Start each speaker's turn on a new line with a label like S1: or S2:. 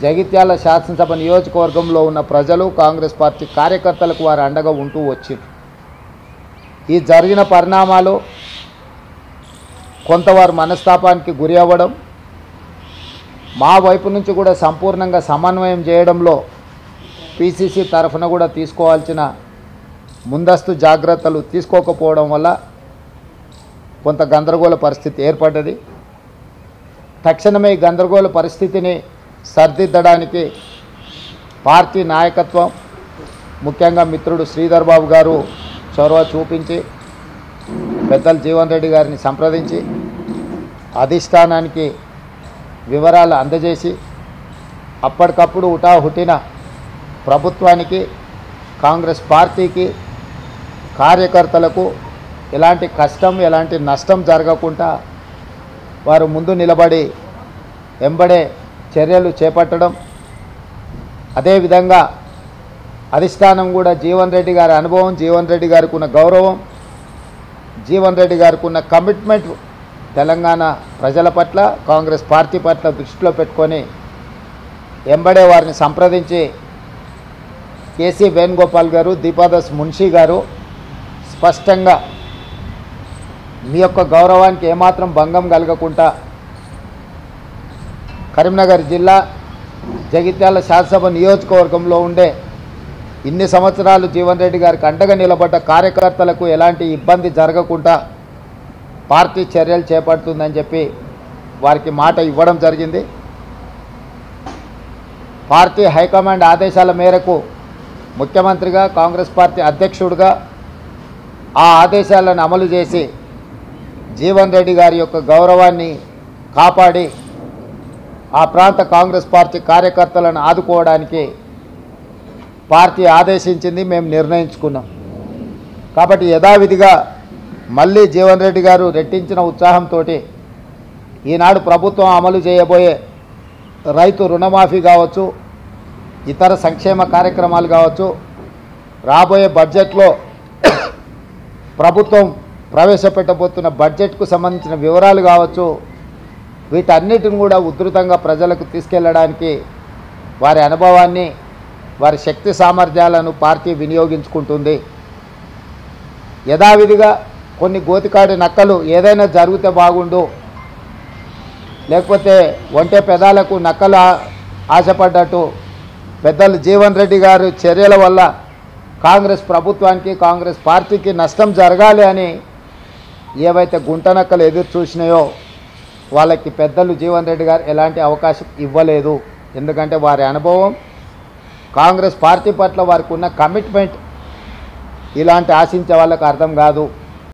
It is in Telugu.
S1: జగిత్యాల శాసనసభ నియోజకవర్గంలో ఉన్న ప్రజలు కాంగ్రెస్ పార్టీ కార్యకర్తలకు వారు అండగా ఉంటూ వచ్చింది ఈ జరిగిన పరిణామాలు కొంతవారు మనస్తాపానికి గురి అవ్వడం మా వైపు నుంచి కూడా సంపూర్ణంగా సమన్వయం చేయడంలో పిసిసి తరఫున కూడా తీసుకోవాల్సిన ముందస్తు జాగ్రత్తలు తీసుకోకపోవడం వల్ల కొంత గందరగోళ పరిస్థితి ఏర్పడ్డది తక్షణమే ఈ గందరగోళ పరిస్థితిని సరిదిద్దడానికి పార్టీ నాయకత్వం ముఖ్యంగా మిత్రుడు శ్రీధర్ బాబు గారు చొరవ చూపించి పెద్దలు జీవన్ రెడ్డి గారిని సంప్రదించి అధిష్టానానికి వివరాలు అందజేసి అప్పటికప్పుడు హుటాహుటిన ప్రభుత్వానికి కాంగ్రెస్ పార్టీకి కార్యకర్తలకు ఎలాంటి కష్టం ఎలాంటి నష్టం జరగకుండా వారు ముందు నిలబడి వెంబడే చర్యలు చేపట్టడం అదేవిధంగా అధిష్టానం కూడా జీవన్ రెడ్డి గారి అనుభవం జీవన్ రెడ్డి గారికి ఉన్న గౌరవం జీవన్ రెడ్డి గారికి ఉన్న కమిట్మెంట్ తెలంగాణ ప్రజల పట్ల కాంగ్రెస్ పార్టీ పట్ల దృష్టిలో పెట్టుకొని ఎంబడే వారిని సంప్రదించి కేసీ వేణుగోపాల్ గారు దీపాదాస్ మున్షి గారు స్పష్టంగా మీ యొక్క గౌరవానికి ఏమాత్రం భంగం కలగకుండా కరీంనగర్ జిల్లా జగిత్యాల శాసనసభ నియోజకవర్గంలో ఉండే ఇన్ని సంవత్సరాలు జీవన్ రెడ్డి గారికి అండగా నిలబడ్డ కార్యకర్తలకు ఎలాంటి ఇబ్బంది జరగకుండా పార్టీ చర్యలు చేపడుతుందని చెప్పి వారికి మాట ఇవ్వడం జరిగింది పార్టీ హైకమాండ్ ఆదేశాల మేరకు ముఖ్యమంత్రిగా కాంగ్రెస్ పార్టీ అధ్యక్షుడిగా ఆ ఆదేశాలను అమలు చేసి జీవన్ రెడ్డి గారి యొక్క గౌరవాన్ని కాపాడి ఆ ప్రాంత కాంగ్రెస్ పార్టీ కార్యకర్తలను ఆదుకోవడానికి పార్టీ ఆదేశించింది మేము నిర్ణయించుకున్నాం కాబట్టి యథావిధిగా మళ్ళీ జీవన్ రెడ్డి గారు రెట్టించిన ఉత్సాహంతో ఈనాడు ప్రభుత్వం అమలు చేయబోయే రైతు రుణమాఫీ కావచ్చు ఇతర సంక్షేమ కార్యక్రమాలు కావచ్చు రాబోయే బడ్జెట్లో ప్రభుత్వం ప్రవేశపెట్టబోతున్న బడ్జెట్కు సంబంధించిన వివరాలు కావచ్చు వీటన్నిటిని కూడా ఉధృతంగా ప్రజలకు తీసుకెళ్ళడానికి వారి అనుభవాన్ని వారి శక్తి సామర్థ్యాలను పార్టీ వినియోగించుకుంటుంది యథావిధిగా కొన్ని గోతికాడి నక్కలు ఏదైనా జరిగితే బాగుండు లేకపోతే ఒంటె పెదాలకు నక్కలు ఆ- ఆశపడ్డట్టు పెద్దలు జీవన్ రెడ్డి గారు చర్యల వల్ల కాంగ్రెస్ ప్రభుత్వానికి కాంగ్రెస్ పార్టీకి నష్టం జరగాలి అని ఏవైతే గుంటనక్కలు ఎదురు చూసినాయో వాళ్ళకి పెద్దలు జీవన్ రెడ్డి గారు ఎలాంటి అవకాశం ఇవ్వలేదు ఎందుకంటే వారి అనుభవం కాంగ్రెస్ పార్టీ పట్ల వారికి ఉన్న కమిట్మెంట్ ఇలాంటి ఆశించే వాళ్ళకి అర్థం కాదు